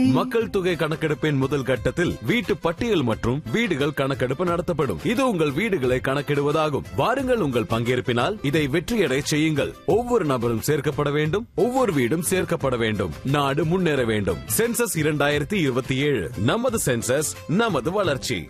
மக்கள் தொகை கணக்கெடுப்பின் முதல் கட்டத்தில் வீட்டு பட்டியல் மற்றும் வீடுகள் கணக்கெடுப்பு நடத்தப்படும் இது உங்கள் வீடுகளை கணக்கிடுவதாகும் வாருங்கள் உங்கள் பங்கேற்பினால் இதை வெற்றியடை செய்யுங்கள் ஒவ்வொரு நபரும் சேர்க்கப்பட வேண்டும் ஒவ்வொரு வீடும் சேர்க்கப்பட வேண்டும் நாடு முன்னேற வேண்டும் சென்சஸ் இரண்டாயிரத்தி இருபத்தி ஏழு நமது சென்சஸ் நமது வளர்ச்சி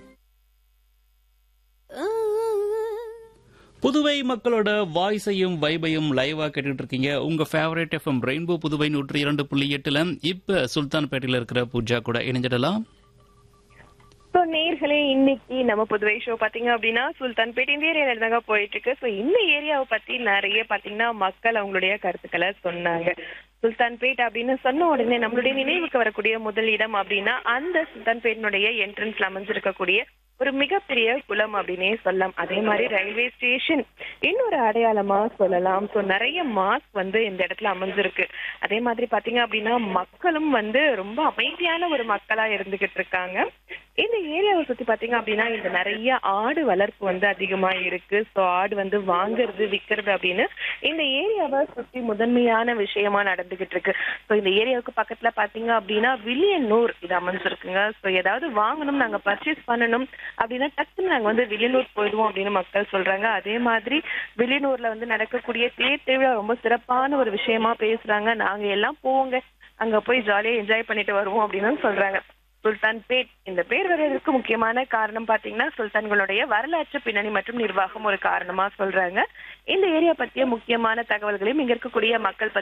புதுவை மக்களோட வாய்ஸையும் வைபையும் லைவா கேட்டுட்டு இருக்கீங்க உங்க ஃபேவரட் எஃப்எம் ரெயின்போ புதுவை நூற்றி இரண்டு புள்ளி எட்டுல இப்ப சுல்தான்பேட்டையில இருக்கிற பூஜா கூட இணைஞ்சிடலாம் ஸோ நேர்களே இன்னைக்கு நம்ம புதுவை ஷோ பாத்தீங்க அப்படின்னா சுல்தான்பேட் இந்த ஏரியால தாங்க போயிட்டு இருக்கு ஸோ இந்த ஏரியாவை பத்தி நிறைய பாத்தீங்கன்னா மக்கள் அவங்களுடைய கருத்துக்களை சொன்னாங்க சுல்தான்பேட் அப்படின்னு சொன்ன உடனே நம்மளுடைய நினைவுக்கு வரக்கூடிய முதல் இடம் அப்படின்னா அந்த சுல்தான்பேட்டினுடைய என்ட்ரன்ஸ்ல அமைஞ்சிருக்கக்கூடிய ஒரு மிகப்பெரிய குளம் அப்படின்னே சொல்லலாம் அதே மாதிரி ரயில்வே ஸ்டேஷன் இன்னொரு அடையாளமா சொல்லலாம் ஸோ நிறைய மாஸ்க் வந்து இந்த இடத்துல அமைஞ்சிருக்கு அதே மாதிரி பாத்தீங்க அப்படின்னா மக்களும் வந்து ரொம்ப அமைதியான ஒரு மக்களா இருந்துகிட்டு இருக்காங்க இந்த ஏரியாவை சுத்தி பாத்தீங்க அப்படின்னா இந்த நிறைய ஆடு வளர்ப்பு வந்து அதிகமா இருக்கு ஸோ ஆடு வந்து வாங்குறது விற்கிறது அப்படின்னு இந்த ஏரியாவை சுத்தி முதன்மையான விஷயமா நடந்துகிட்டு இருக்கு ஸோ இந்த ஏரியாவுக்கு பக்கத்துல பாத்தீங்க அப்படின்னா வில்லியனூர் இது அமைஞ்சிருக்குங்க ஸோ ஏதாவது வாங்கணும் நாங்க பர்ச்சேஸ் பண்ணணும் அப்படின்னா டக்குன்னு நாங்க வந்து வில்லியனூர் போயிடுவோம் அப்படின்னு மக்கள் சொல்றாங்க அதே மாதிரி வில்லியனூர்ல வந்து நடக்கக்கூடிய தேர் திருவிழா ரொம்ப சிறப்பான ஒரு விஷயமா பேசுறாங்க நாங்க எல்லாம் போவோங்க அங்க போய் ஜாலியா என்ஜாய் பண்ணிட்டு வருவோம் அப்படின்னு சொல்றாங்க சுல்தான் பேட் இந்த பேர் வர்றதுக்கு முக்கியமான காரணம் பாத்தீங்கன்னா சுல்தான்களுடைய வரலாற்று பின்னணி மற்றும் நிர்வாகம் ஒரு காரணமா சொல்றாங்க இந்த ஏரியா பத்திய முக்கியமான தகவல்களையும் இங்க இருக்கக்கூடிய மக்கள் பத்தி